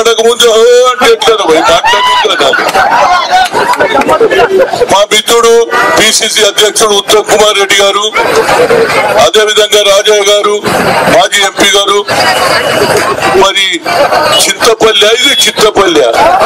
మాట్లాడక ముందు "ఓ" అంటే ఎట్లా పోయి మాట్లాడుతున్నాను మా మిత్రుడు పిసిసి అధ్యక్షుడు ఉత్తమ్ కుమార్ రెడ్డి గారు అదే విధంగా రాజయ్య గారు మాజీ ఎంపీ గారు మరి చింతపల్లి ఇది చింతపల్లి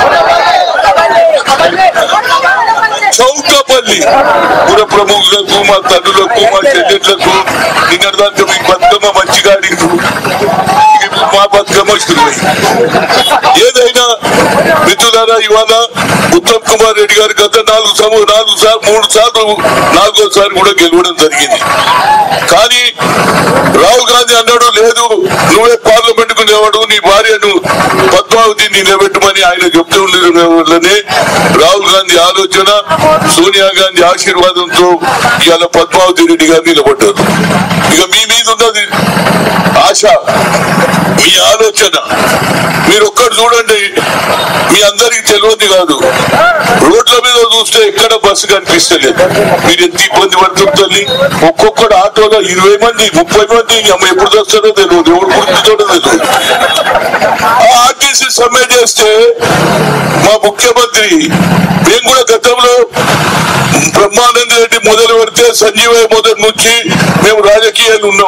చౌకపల్లి పుర ప్రముఖులకు మా తల్లులకు మా చెల్లెళ్లకు నిన్నటిదాకా మీ బతుకమ్మ మంచిగా ఆడిండ్రు ఇప్పుడు మా బతుకమ్మ వస్తుంది ఏదైనా మిత్రులారా ఇవాళ ఉత్తమ్ కుమార్ రెడ్డి గారు గత నాలుగు సమూ నాలుగు సార్లు మూడు సార్లు నాలుగోసారి కూడా గెలవడం జరిగింది కానీ రాహుల్ గాంధీ అన్నాడు లేదు నువ్వే పార్లమెంట్ కు నిలబడు నీ భార్యను పద్మావతి నిలబెట్టమని ఆయన చెప్తూ ఉండడం వల్లనే రాహుల్ గాంధీ ఆలోచన సోనియా గాంధీ ఆశీర్వాదంతో ఇవాళ పద్మావతి రెడ్డి గారు నిలబడ్డారు ఇక మీ మీద ఉన్నది ఆశ మీ ఆలోచన మీరు ఒక్కటి చూడండి మీ అందరికి తెలియదు కాదు రోడ్ల మీద చూస్తే ఎక్కడ బస్సు కనిపిస్తలేదు మీరు ఎంత ఇబ్బంది పడుతుంది ఒక్కొక్కడు ఆటోలో ఇరవై మంది ముప్పై మంది అమ్మ ఎప్పుడు వస్తారో తెలియదు ఎవరు గుర్తుతోటో తెలియదు ఆ ఆర్టీసీ సమ్మె చేస్తే మా ముఖ్యమంత్రి మేము కూడా గతంలో బ్రహ్మానంద రెడ్డి మొదలు పెడితే సంజీవయ్య మొదటి నుంచి మేము రాజకీయాలు ఉన్నాం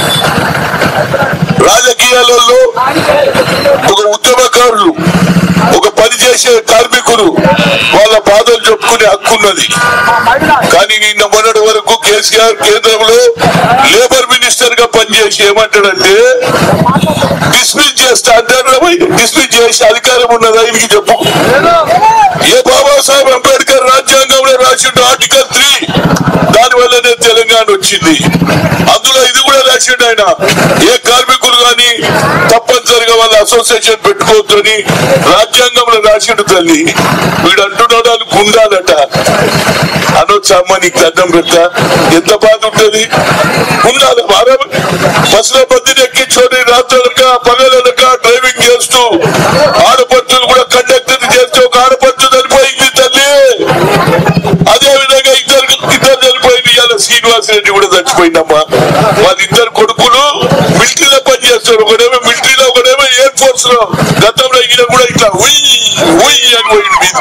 రాజకీయాలలో ఒక ఉద్యమకారులు ఒక పని చేసే కార్మికులు వాళ్ళ బాధలు చెప్పుకునే హక్కు ఉన్నది కానీ నిన్న మొన్నటి వరకు కేసీఆర్ కేంద్రంలో లేబర్ మినిస్టర్ గా పనిచేసి ఏమంటాడంటే డిస్మిస్ చేస్తా అంటారు డిస్మిస్ చేసే అధికారం ఉన్నదా ఇది చెప్పు ఏ బాబాసాహెబ్ అంబేద్కర్ రాజ్యాంగంలో రాసిండు ఆర్టికల్ త్రీ దాని వల్లనే తెలంగాణ వచ్చింది అందులో ఇది కూడా రాసిండు ఆయన ఏ కార్మికులు కానీ తప్పనిసరిగా వాళ్ళ అసోసియేషన్ పెట్టుకోవద్దని రాజ్యాంగంలో రాసిండు తల్లి వీడు అంటున్నాడు వాళ్ళు గుండాలట అనొచ్చమ్మ నీకు దండం పెట్టా ఎంత బాధ ఉంటది ఉండాలి వారం బస్సులో మందిని ఎక్కించుకొని రాత్రులక పగలక డ్రైవింగ్ చేస్తూ ఆడపడుచులు కూడా కండక్టర్ చేస్తూ ఒక ఆడపడుచు చనిపోయింది తల్లి అదే విధంగా ఇద్దరు ఇద్దరు చనిపోయింది ఇవాళ శ్రీనివాస్ రెడ్డి కూడా చచ్చిపోయిందమ్మా వాళ్ళిద్దరు కొడుకులు మిలిటరీలో పనిచేస్తారు ఒకడేమో మిలిటరీలో ఒకడేమో ఎయిర్ ఫోర్స్ లో గతంలో ఈయన కూడా ఇట్లా ఉయ్ ఉయ్ అని పోయింది మీద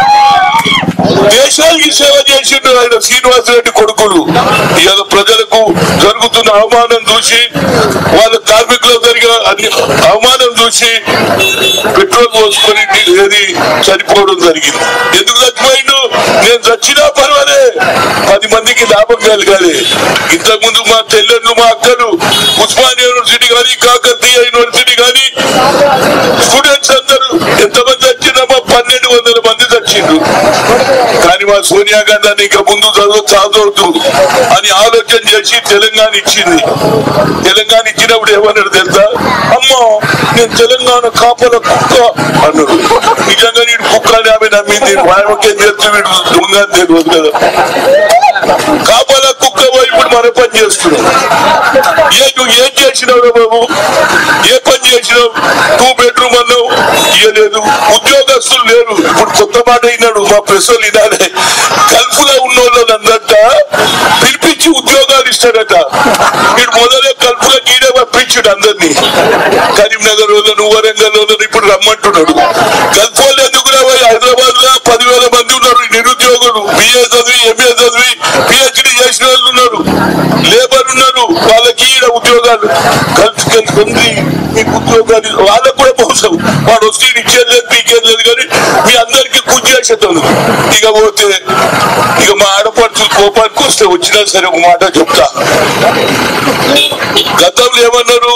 దేశానికి సేవ చేసిండు ఆయన శ్రీనివాస్ రెడ్డి కొడుకులు ఇవాళ ప్రజలకు జరుగుతున్న అవమానం చూసి వాళ్ళ కార్మికులకు జరిగిన అన్ని అవమానం చూసి పెట్రోల్ పోసుకొని ఏది చనిపోవడం జరిగింది ఎందుకు చచ్చిపోయిండు నేను చచ్చినా పర్వాలే పది మందికి లాభం కలగాలి ఇంతకు ముందు మా చెల్లెళ్ళు మా అక్కలు ఉస్మానియా యూనివర్సిటీ కానీ కాకతీయ యూనివర్సిటీ కానీ స్టూడెంట్స్ అందరూ ఎంతమంది వచ్చినామో పన్నెండు వందల మంది చచ్చిండ్రు కానీ మా సోనియా గాంధీ అని ఇక ముందు చదువు చదవద్దు అని ఆలోచన చేసి తెలంగాణ ఇచ్చింది తెలంగాణ ఇచ్చినప్పుడు ఏమన్నాడు తెలుసా అమ్మో నేను తెలంగాణ కాపల కుక్క అన్నాడు నిజంగా నీడు కుక్క అని ఆమె నమ్మింది ఆయనకేం తెలుసు వీడు దొంగ అని తెలియదు కదా కాపల కుక్క పోయి ఇప్పుడు మన పని చేస్తున్నాం ఏ నువ్వు ఏం చేసినావు బాబు ఏ పని చేసినావు టూ బెడ్రూమ్ అన్నావు ఇయ్యలేదు ఉద్యోగస్తులు లేరు ఇప్పుడు కొత్త మాట అయినాడు మా ప్రెస్ వాళ్ళు ఇదాలే గల్ఫ్ లో ఉన్న వాళ్ళందట పిలిపించి ఉద్యోగాలు ఇస్తాడట వీడు మొదలే గల్ఫ్ లో గీడే పంపించాడు అందరినీ కరీంనగర్ వాళ్ళను వరంగల్ వాళ్ళను ఇప్పుడు రమ్మంటున్నాడు గల్ఫ్ వాళ్ళు ఎందుకు రావాలి హైదరాబాద్ లో పదివేల మంది ఉన్నారు ఈ నిరుద్యోగులు బిఏ చదివి ఎంఏ చదివి పిహెచ్డి చేసిన వాళ్ళు ఉన్నారు లేబర్ ఉన్నారు వాళ్ళకి ఈడ ఉద్యోగాలు కలిసి కలిసి ఉంది మీకు ఉద్యోగాలు వాళ్ళకు కూడా మోసం వాడు వస్తే ఇచ్చేది లేదు పీకేది లేదు కానీ మీ అందరికి గుర్తు చేసేతాను ఇక పోతే ఇక మా ఆడపడుచులు కోపానికి వస్తే వచ్చినా సరే ఒక మాట చెప్తా గతంలో ఏమన్నారు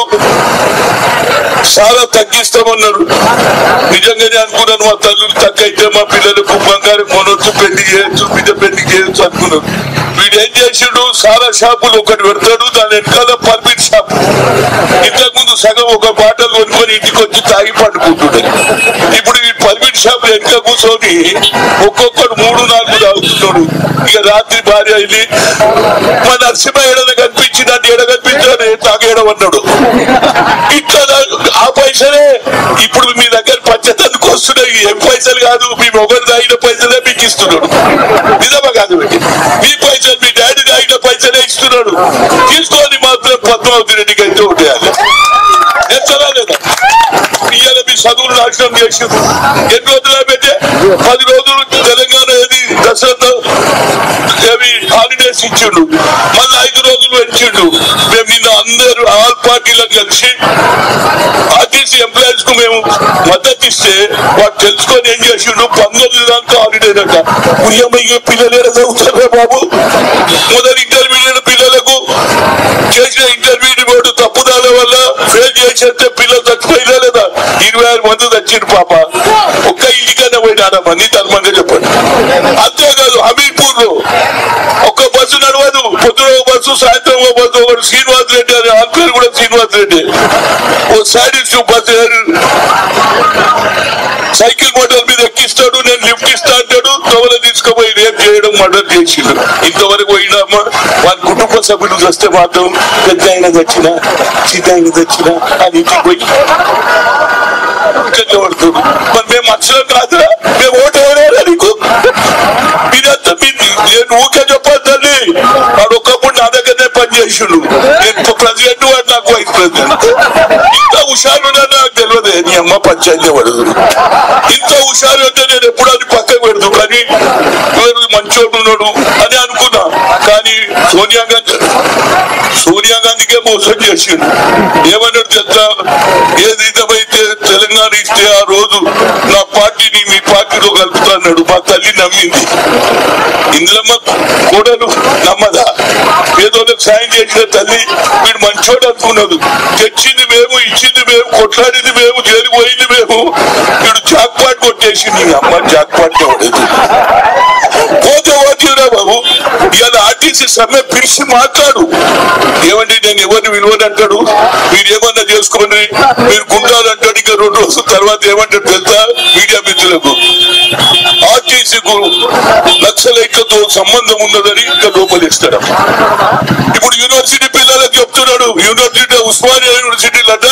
చాలా తగ్గిస్తామన్నారు నిజంగానే అనుకున్నాను మా తల్లులు తగ్గైతే మా పిల్లలకు బంగారం కొనొచ్చు పెళ్లి చేయొచ్చు బిడ్డ పెళ్లి చేయొచ్చు అనుకున్నారు వీడు ఏం చేసిండు చాలా షాపులు ఒకటి పెడతాడు దాని వెనకాల పర్మిట్ షాప్ ఇంతకు ముందు సగం ఒక బాటలు కొనుక్కొని ఇంటికి వచ్చి తాగి పట్టుకుంటుండే ఇప్పుడు ఈ పర్మిట్ షాప్ వెనక కూర్చొని ఒక్కొక్కడు మూడు నాలుగు తాగుతున్నాడు ఇక రాత్రి భార్య ఇది మా నరసింహ ఏడన కనిపించిందంటే ఏడ కనిపించాడు తాగేయడం ఇట్లా ఆ పైసలే ఇప్పుడు మీ దగ్గర పంచదానికి వస్తున్నాయి ఏం పైసలు కాదు మీ మొగలు తాగిన పైసలే మీకు ఇస్తున్నాడు నిజమా కాదు మీ పైసలు మీ డాడీ తాగిన పైసలే ఇస్తున్నాడు తీసుకొని మాత్రం పద్మావతి రెడ్డికి అయితే ఉండేయాలి ఎంతలా లేదా ఇవాళ మీ చదువులు రాసిన చేసిండు ఎన్ని రోజులు పెట్టే పది రోజులు తెలంగాణ ఏది దసరా ఏవి హాలిడేస్ ఇచ్చిండు మళ్ళీ ఐదు రోజులు పెంచిండు మేము నిన్న అందరూ ఆల్ పార్టీలకు కలిసి ఆర్టీసీ ఎంప్లాయీస్ కు మేము మద్దతు ఇస్తే వాడు తెలుసుకొని ఏం చేసిండు పంతొమ్మిది దాకా హాలిడే అంట ఉయ్యమ్మ పిల్లలు ఏడ చదువుతారా బాబు మొదటి ఇంటర్మీడియట్ పిల్లలకు చేసిన ఇంటర్మీడియట్ బోర్డు తప్పుదాల వల్ల ఫెయిల్ చేసేస్తే పిల్లలు చచ్చిపోయినా లేదా ఇరవై ఆరు మంది చచ్చిండు పాప ఒక్క ఇంటికన్నా పోయినాడమ్మా నీ ధర్మంగా చెప్పండి అంతేకాదు హమీర్పూర్ లో ఒక్క బస్సు నడవదు పొద్దున ఒక బస్సు సాయంత్రం ఒక బస్సు ఒకటి శ్రీనివాస్ రెడ్డి అని ఆ పేరు కూడా శ్రీనివాస్ రెడ్డి ఓ side issue bus cycle motor మీద ఎక్కిస్తాడు నేను లిఫ్ట్ ఇస్తా అంటాడు తొవల తీసుకుపోయి రేపు చేయడం మర్డర్ చేసిండు ఇంతవరకు పోయినామా వాళ్ళ కుటుంబ సభ్యులు వస్తే మాత్రం పెద్ద ఆయన తెచ్చిన చిన్న ఆయన తెచ్చిన అని ఇంటికి పోయి ఇక్కడ పడుతుంది మరి మేము మనుషులం కాదురా మేము ఓటు ఎవరేరా నీకు మీరంతా మీ నేను ఊకే చెప్పాను తల్లి వాడు ఒకప్పుడు నా దగ్గరనే పనిచేసిండు నేను ప్రెసిడెంట్ వాడు నాకు వైస్ ప్రెసిడెంట్ ఇంత హుషారు ఉన్నాడో నాకు తెలియదు నీ అమ్మ పంచాయతీ పడదు ఇంత హుషారు అంటే నేను ఎప్పుడు అది పక్కకు పెడదు కానీ వీడు మంచోడు ఉన్నాడు అని అనుకున్నా కానీ సోనియా గాంధీ సోనియా గాంధీకే మోసం చేసిండు ఏమన్నాడు తెలుసా ఏది ఇదమైతే తెలంగాణ ఇస్తే ఆ రోజు నా పార్టీని మీ పార్టీలో కలుపుతాన్నాడు మా తల్లి నమ్మింది ఇందులమ్మ కోడలు నమ్మదా పేదోళ్ళకి సాయం చేసిన తల్లి వీడు మంచోడు అనుకున్నది తెచ్చింది మేము ఇచ్చింది మేము కొట్లాడింది మేము జైలు పోయింది మేము వీడు జాక్పాట్ కొట్టేసింది ఈ అమ్మ జాక్పాట్ పడేది పోతే ఓటీరా బాబు ఇవాళ ఆర్టీసీ సమ్మె పిలిచి మాట్లాడు ఏమండి నేను ఎవరిని విలువని అంటాడు మీరు ఏమన్నా చేసుకోండి మీరు గుండాలు అంటాడు ఇంకా రెండు రోజుల తర్వాత ఏమంటాడు తెలుసా మీడియా మిత్రులకు ఆర్టీసీకు నక్సలైట్లతో సంబంధం ఉన్నదని ఇంకా లోపలిస్తాడు ఇప్పుడు యూనివర్సిటీ పిల్లలకు చెప్తున్నాడు యూనివర్సిటీ ఉస్మానియా యూనివర్సిటీలట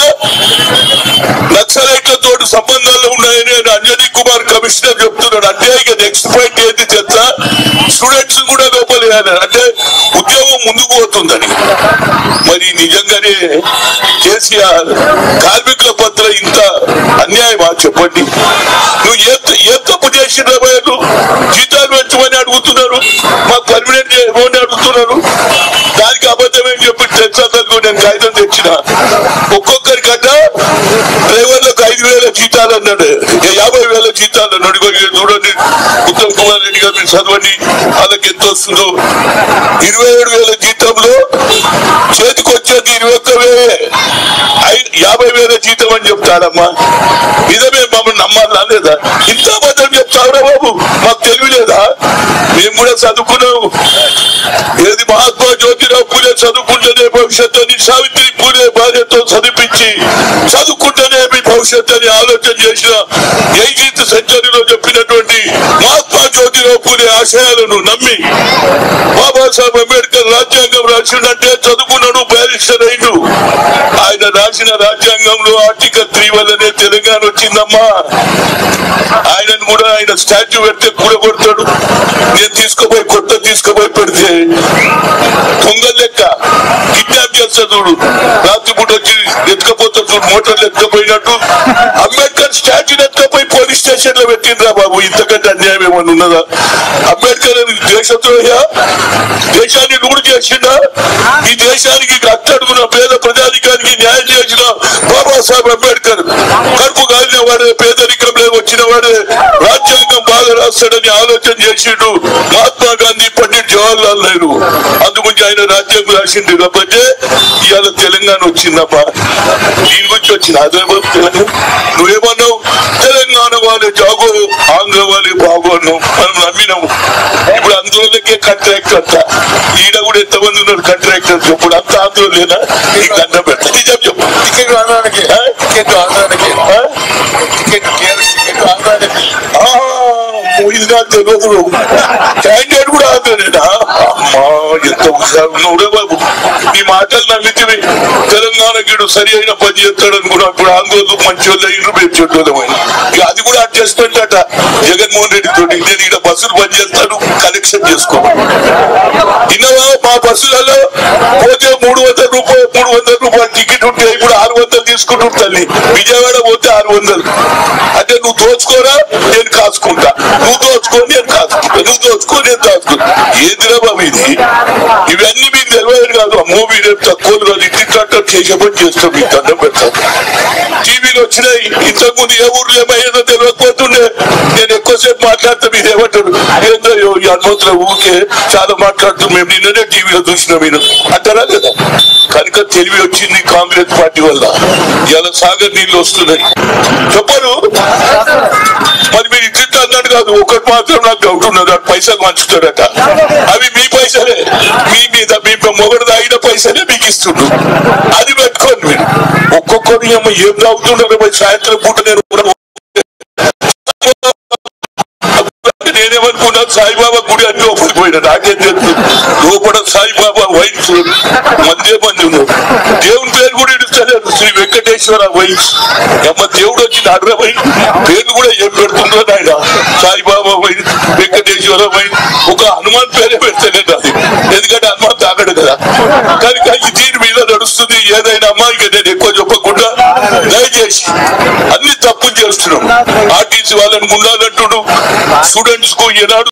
నక్సలైట్లతో సంబంధాలు ఉన్నాయని ఆయన అంజనీ కుమార్ కమిషనర్ చెప్తున్నాడు అంటే ఇక నెక్స్ట్ పాయింట్ ఏంటి తెలుసా స్టూడెంట్స్ కూడా లోపలేయాలి అంటే ఉద్యోగం ముందుకు పోతుందని మరి నిజంగానే కేసీఆర్ కార్మికుల పట్ల ఇంత అన్యాయమా చెప్పండి నువ్వు ఏ ఏ తప్పు చేసిన వాళ్ళు జీతాలు పెంచమని అడుగుతున్నారు మాకు పర్మినెంట్ చేయమని అడుగుతున్నారు దానికి అబద్ధమేం చెప్పి తెచ్చాకు నేను కాగితం తెచ్చిన ఒక్కొక్కరికట డ్రైవర్లకు ఐదు వేల జీతాలు అన్నాడు ఇక యాభై వేల జీతాలు అన్నాడు ఇగో ఇది చూడండి ఉత్తమ్ కుమార్ రెడ్డి గారు మీరు చదవండి వాళ్ళకి ఎంత వస్తుందో ఇరవై ఏడు వేల జీతంలో చేతికి వచ్చేది ఇరవై ఒక్క వేలే ఐ- యాభై వేల జీతం అని చెప్తాడమ్మా ఇదమే మమ్మల్ని నమ్మాలా లేదా ఇంత అబద్ధం చెప్తావురా బాబు మాకు తెలివి లేదా మేము కూడా చదువుకున్నాం ఏది మహాత్మా జ్యోతిరావు పూలే చదువుకుంటేనే భవిష్యత్తు అని సావిత్రి పూలే భార్యతో చదివించి చదువుకుంటేనే మీ భవిష్యత్తు అని ఆలోచన చేసిన ఎయిటీన్త్ సెంచరీలో చెప్పినటువంటి మహాత్మా జ్యోతిరావు పూలే ఆశయాలను నమ్మి బాబాసాహెబ్ అంబేద్కర్ రాజ్యాంగం రాసిందంటే చదువుకున్నాడు బ్యారిస్టర్ అయిండు ఆయన రాసిన రాజ్యాంగంలో ఆర్టికల్ త్రీ వల్లనే తెలంగాణ వచ్చిందమ్మా ఆయనను కూడా ఆయన స్టాచ్యూ పెడితే కూడగొడతాడు నేను తీసుకుపోయి కొత్త తీసుకుపోయి పెడితే పొంగల్ లెక్క కిడ్నాప్ చేస్తా చూడు రాత్రి పూట వచ్చి ఎత్తుకపోతా చూడు మోటార్లు ఎత్తుకపోయినట్టు అంబేద్కర్ స్టాచ్యూని ఎత్తుకపోయి పోలీస్ స్టేషన్ లో పెట్టిండ్రా బాబు ఇంతకంటే అన్యాయం ఏమన్నా ఉన్నదా అంబేద్కర్ అని దేశద్రోహ దేశాన్ని లూడు చేసిందా ఈ దేశానికి అట్టడుగున పేద ప్రజానికానికి న్యాయం చేసిన బాబాసాహెబ్ అంబేద్కర్ కడుపు కాలిన వాడే పేదరికంలో వచ్చిన వాడే రాజ్యాంగం బాగా రాస్తాడని ఆలోచన చేసిండు మహాత్మా గాంధీ పండిట్ జవహర్లాల్ నెహ్రూ అందుగురించి ఆయన రాజ్యాంగం రాసిండు కాబట్టి ఇవాళ తెలంగాణ వచ్చిందమ్మా దీని గురించి వచ్చిన అదే బాబు తెలంగాణ నువ్వేమన్నావు తెలంగాణ వాళ్ళే జాగో ఆంధ్ర వాళ్ళే బాగో అన్నావు మనం నమ్మినాము ఇప్పుడు అందులోకే కాంట్రాక్టర్ అంట ఈడ కూడా ఎంతమంది ఉన్నారు కాంట్రాక్టర్స్ ఇప్పుడు అంత ఆంధ్ర లేదా నీకు దండం పెడతా నిజం చెప్పు టికెట్ ఆంధ్రానికి ఆ? టికెట్ ఆంధ్రానికి ఆ? టికెట్ టీఆర్ఎస్ టికెట్ ఆంధ్రానికి ఆ, ఇది నాకు తెలియదు క్యాండిడేట్ కూడా ఆంధ్రనేనా అమ్మా ఎంత హుషారు ఉన్నావురే బాబు నీ మాటలు నమ్మితివి తెలంగాణ గీడు సరి అయిన పని చేస్తాడు అనుకున్నా ఇప్పుడు ఆందోళన మంచి వాళ్ళు అయిన మేము చెడ్డోళ్ళమైన ఇక అది కూడా అడ్జస్ట్మెంట్ అట జగన్మోహన్ రెడ్డి తోటి నేను ఇక్కడ బస్సులు పని చేస్తాను కలెక్షన్ చేసుకో ఇన్నవా మా బస్సులలో పోతే మూడు వందల రూపాయలు మూడు వందల రూపాయలు టికెట్ ఉంటే ఇప్పుడు ఆరు వందలు తీసుకుంటు తల్లి విజయవాడ పోతే ఆరు వందలు అంటే నువ్వు దోచుకోరా నేను కాసుకుంటా నువ్వు దోచుకో నేను కాసుకుంటా నువ్వు దోచుకో నేను కాసుకుంటా ఏందిరా బాబు ఇది ఇవన్నీ మీకు తెలియదు కాదు అమ్మో మీరు తక్కువ కాదు ఇట్లా చేసే పని చేస్తాం మీకు దండం పెడతాం టీవీలో వచ్చినాయి ఇంతకుముందు ఏ ఊర్లో ఏమయ్యేదో తెలియకపోతుండే నేను ఎక్కువసేపు మాట్లాడితే మీరు ఏమంటారు ఏందో ఈ హనుమంతుల ఊరికే చాలా మాట్లాడుతూ మేము నిన్ననే టీవీలో చూసినాం మీరు అంటారా కదా కనుక తెలివి వచ్చింది కాంగ్రెస్ పార్టీ వల్ల ఇలా సాగర్ నీళ్ళు వస్తున్నాయి చెప్పరు మరి మీరు ఇట్లా అన్నాడు కాదు ఒకటి మాత్రం నాకు డౌట్ ఉన్నది అటు పైసలు మంచుతాడట అవి మీ పైసలే మీ మీద మీ మొగడు తాగిన పైసలే మీకు ఇస్తుండ్రు అది పెట్టుకోండి మీరు ఒక్కొక్కరు ఏమో ఏం తాగుతున్నారు మరి సాయంత్రం పూట నేను కూడా నేనేమనుకున్నాను సాయిబాబా గుడి అన్ని లోపలికి పోయినా నాకేం తెలుసు లోపల సాయిబాబా వైన్స్ మందే మంది ఉన్నారు దేవుని పేరు కూడా ఇడుస్తలేదు శ్రీ వెంకటేశ్వర వైన్స్ అమ్మ దేవుడు వచ్చి నడరవై పేరు కూడా ఏం పెడుతుందో నాయన సాయిబాబా వైన్స్ వెంకటేశ్వర వైన్స్ ఒక హనుమాన్ పేరే పెడతలేదు అది ఎందుకంటే హనుమాన్ తాగడు కదా కనుక ఈ దీని మీద నడుస్తుంది ఏదైనా అమ్మా ఇక నేను ఎక్కువ చెప్పకుండా దయచేసి అన్ని తప్పులు చేస్తున్నాం ఆర్టీసీ వాళ్ళని ఉండాలంటుడు స్టూడెంట్స్ కు ఏనాడు